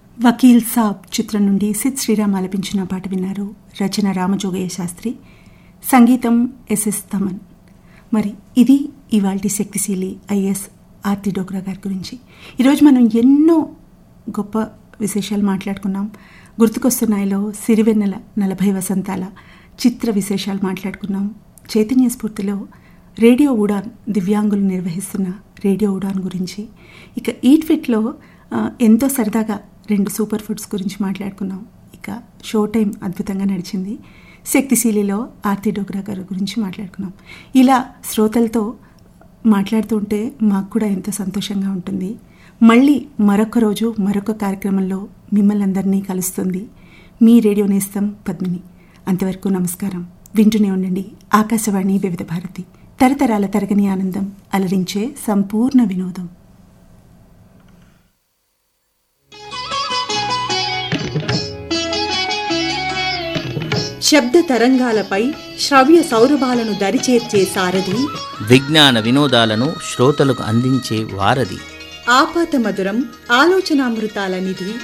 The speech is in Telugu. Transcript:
వకీల్ సాబ్ చిత్రం నుండి సిద్ శ్రీరామ్ ఆలపించిన పాట విన్నారు రచన రామజోగయ్య శాస్త్రి సంగీతం ఎస్ఎస్ తమన్ మరి ఇది ఇవాల్టి శక్తిశీలి ఐఎస్ ఆర్తి డోగ్రా గారి గురించి ఈరోజు మనం ఎన్నో గొప్ప విశేషాలు మాట్లాడుకున్నాం గుర్తుకొస్తున్నాయిలో సిరివెన్నెల నలభై వసంతాల చిత్ర విశేషాలు మాట్లాడుకున్నాం చైతన్య స్ఫూర్తిలో రేడియో ఉడాన్ దివ్యాంగులు నిర్వహిస్తున్న రేడియో ఉడాన్ గురించి ఇక ఈట్ ఫిట్లో ఆ, ఎంతో సరదాగా రెండు సూపర్ ఫుడ్స్ గురించి మాట్లాడుకున్నాం ఇక షో టైం అద్భుతంగా నడిచింది శక్తిశీలిలో ఆర్తి డోగ్రా గారి గురించి మాట్లాడుకున్నాం ఇలా శ్రోతలతో మాట్లాడుతుంటే మాకు కూడా ఎంతో సంతోషంగా ఉంటుంది మళ్ళీ మరొక రోజు మరొక కార్యక్రమంలో మిమ్మల్ని అందరినీ కలుస్తుంది మీ రేడియో నేస్తం పద్మిని అంతవరకు నమస్కారం వింటూనే ఉండండి ఆకాశవాణి వివిధ భారతి తరతరాల తరగని ఆనందం అలరించే సంపూర్ణ వినోదం శబ్ద తరంగాలపై శ్రవ్య సౌరభాలను దరిచేర్చే సారథి విజ్ఞాన వినోదాలను శ్రోతలకు అందించే వారధి ఆపాత మధురం ఆలోచనామృతాల నిధి